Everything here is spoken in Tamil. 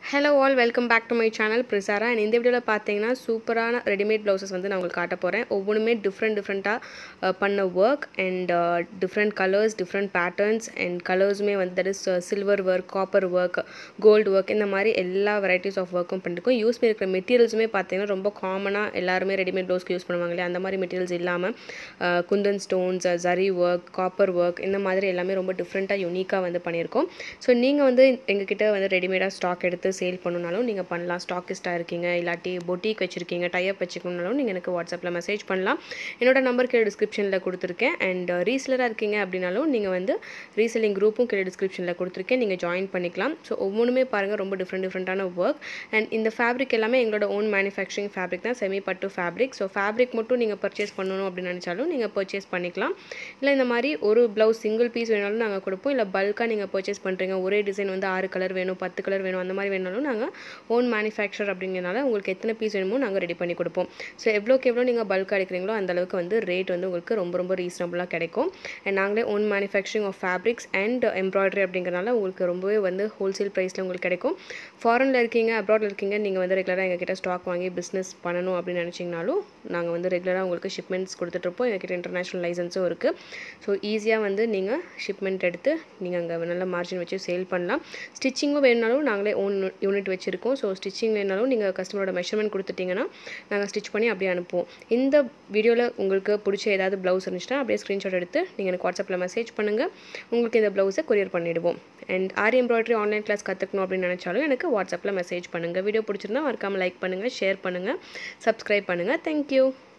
hello all welcome back to my channel ப்ரிசாரா அண்ட் இந்த வீடியோவில் பார்த்தீங்கன்னா சூப்பரான ரெடிமேட் ப்ளவுசஸ் வந்து நான் உங்களுக்கு காட்ட போகிறேன் ஒவ்வொன்றுமே டிஃப்ரெண்ட் டிஃப்ரெண்ட்டாக பண்ண work and different colours different patterns and கலர்ஸுமே வந்து that is silver work copper work gold work இந்த மாதிரி எல்லா வெரைட்டிஸ் ஆஃப் ஒர்க்கும் பண்ணிருக்கோம் யூஸ் பண்ணியிருக்கிற மெட்டீரியல்ஸுமே பார்த்தீங்கன்னா ரொம்ப காமனாக எல்லாருமே ரெடிமேட் ப்ளவுஸ்க்கு யூஸ் பண்ணுவாங்க இல்லையா அந்த மாதிரி மெட்டீரியல்ஸ் இல்லாமல் kundan stones zari work copper work இந்த மாதிரி எல்லாமே ரொம்ப டிஃப்ரெண்ட்டாக யூனிக்காக வந்து பண்ணியிருக்கோம் ஸோ நீங்கள் வந்து எங்ககிட்ட வந்து ரெடிமேடாக ஸ்டாக் எடுத்து சேல் பண்ணணுனாலும் நீங்கள் பண்ணலாம் ஸ்டாக்கிஸ்ட்டாக இருக்கீங்க இல்லாட்டி பொட்டிக் வச்சுருக்கீங்க டைப் வச்சுக்கணுனாலும் நீங்கள் எனக்கு வாட்ஸ்அப்பில் மெசேஜ் பண்ணலாம் என்னோட நம்பர் கீழே டிஸ்கிரிப்ஷனில் கொடுத்துருக்கேன் அண்ட் ரீசெலராக இருக்கீங்க அப்படின்னாலும் நீங்கள் வந்து ரீசெல்லிங் குரூப்பும் கீழே டிஸ்கிரிப்ஷனில் கொடுத்துருக்கேன் நீங்கள் ஜாயின் பண்ணிக்கலாம் ஸோ ஒவ்வொன்றுமே பாருங்கள் ரொம்ப டிஃப்ரெண்ட் டிஃப்ரெண்ட்டான ஒர்க் அண்ட் இந்த ஃபேப்ரிக் எல்லாமே எங்களோட ஓன் மேனுஃபேக்சரிங் ஃபேப்ரிக் தான் செமி பட்டு ஃபேப்ரிக் ஸோ ஃபேப்ரிக் மட்டும் நீங்கள் பர்ச்சேஸ் பண்ணணும் அப்படின்னு நினச்சாலும் நீங்கள் பர்ச்சேஸ் பண்ணிக்கலாம் இல்லை இந்த மாதிரி ஒரு ப்ளவுஸ் சிங்கிள் பீஸ் வேணாலும் நாங்கள் கொடுப்போம் இல்லை பல்காக நீங்கள் பர்ச்சேஸ் பண்ணுறீங்க ஒரே டிசைன் வந்து ஆறு கலர் வேணும் பத்து கலர் வேணும் அந்த மாதிரி வேணாலும் நாங்கள் ஓன் மேனுஃபேக்சர் அப்படிங்கிறனால உங்களுக்கு எத்தனை பீஸ் வேணுமோ நாங்கள் ரெடி பண்ணி கொடுப்போம் ஸோ எவ்வளோக்கு எவ்வளோ நீங்கள் பல்காக எடுக்கிறீங்களோ அந்த அளவுக்கு வந்து ரேட் வந்து உங்களுக்கு ரொம்ப ரொம்ப ரீசனபுளாக கிடைக்கும் அண்ட் நாங்களே own manufacturing of fabrics and embroidery அப்படிங்கிறனால உங்களுக்கு ரொம்பவே வந்து ஹோல்சேல் ப்ரைஸில் உங்களுக்கு கிடைக்கும் ஃபாரினில் இருக்கீங்க அப்ராடில் இருக்கீங்க நீங்கள் வந்து ரெகுலராக எங்ககிட்ட ஸ்டாக் வாங்கி பிஸ்னஸ் பண்ணணும் அப்படின்னு நினச்சிங்கனாலும் நாங்கள் வந்து ரெகுலராக உங்களுக்கு ஷிப்மெண்ட்ஸ் கொடுத்துட்ருப்போம் எங்ககிட்ட இன்டர்நேஷ்னல் லைசன்ஸும் இருக்குது ஸோ ஈஸியாக வந்து நீங்கள் ஷிப்மெண்ட் எடுத்து நீங்கள் அங்கே நல்ல மார்ஜின் வச்சு சேல் பண்ணலாம் ஸ்டிச்சிங்கும் வேணுனாலும் நாங்களே ஓன் யூனிட் வச்சுருக்கோம் ஸோ ஸ்டிச்சிங் வேணாலும் நீங்கள் கஸ்டமரோட மெஷர்மெண்ட் கொடுத்துட்டிங்கன்னா நாங்கள் ஸ்டிச் பண்ணி அப்படியே அனுப்புவோம் இந்த வீடியோவில் உங்களுக்கு பிடிச்ச ஏதாவது ப்ளவுஸ் இருந்துச்சுன்னா அப்படியே ஸ்க்ரீன்ஷாட் எடுத்து நீங்கள் எனக்கு வாட்ஸ்அப்பில் மெசேஜ் பண்ணுங்கள் உங்களுக்கு இந்த ப்ளவுஸை கொரியர் பண்ணிவிடுவோம் and aari embroidery online class கற்றுக்கணும் அப்படின்னு நினச்சாலும் எனக்கு வாட்ஸ்அப்பில் மெசேஜ் பண்ணுங்கள் வீடியோ பிடிச்சிருந்தா மறக்காமல் லைக் பண்ணுங்கள் ஷேர் பண்ணுங்கள் சப்ஸ்கிரைப் பண்ணுங்கள் தேங்க்யூ